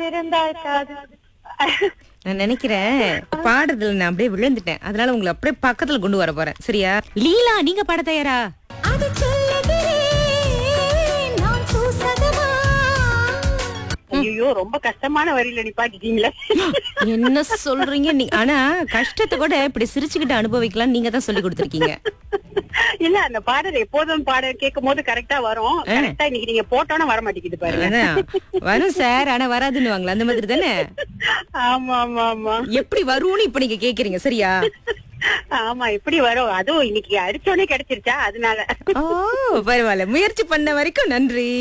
இருந்தால் காது நான் நினைக்கிறேன் பாடுறதுல நான் அப்படியே விழுந்துட்டேன் அதனால உங்களை அப்படியே பக்கத்துல கொண்டு வர போறேன் சரியா லீலா நீங்க பாட தயாரா அது சொல்லுகிறேன் நான் பூசகமா ஐயோ ரொம்ப கஷ்டமான வரியில நிப்பாட்டிட்டீங்களே என்ன சொல்றீங்க நீ ஆனா கஷ்டத்தை கூட இப்படி சிரிச்சுக்கிட்டு அனுபவிக்கலாம் நீங்க தான் சொல்லி கொடுத்துருக்கீங்க இல்ல அந்த பாடல் எப்போதும் பாடல் கேட்கும் போது கரெக்டா வரும் கரெக்டா இன்னைக்கு நீங்க போட்டோன்னு வர மாட்டேங்குது பாருங்க அதான் வரும் சார் ஆனா வராதுன்னு வாங்களா அந்த மாதிரி தானே ஆமா ஆமா ஆமா எப்படி வரும்னு இப்ப நீங்க கேக்குறீங்க சரியா ஆமா எப்படி வரும் அதுவும் இன்னைக்கு அடிச்சோடனே கிடைச்சிருச்சா அதனால ஓ பரவாயில்ல முயற்சி பண்ண வரைக்கும் நன்றி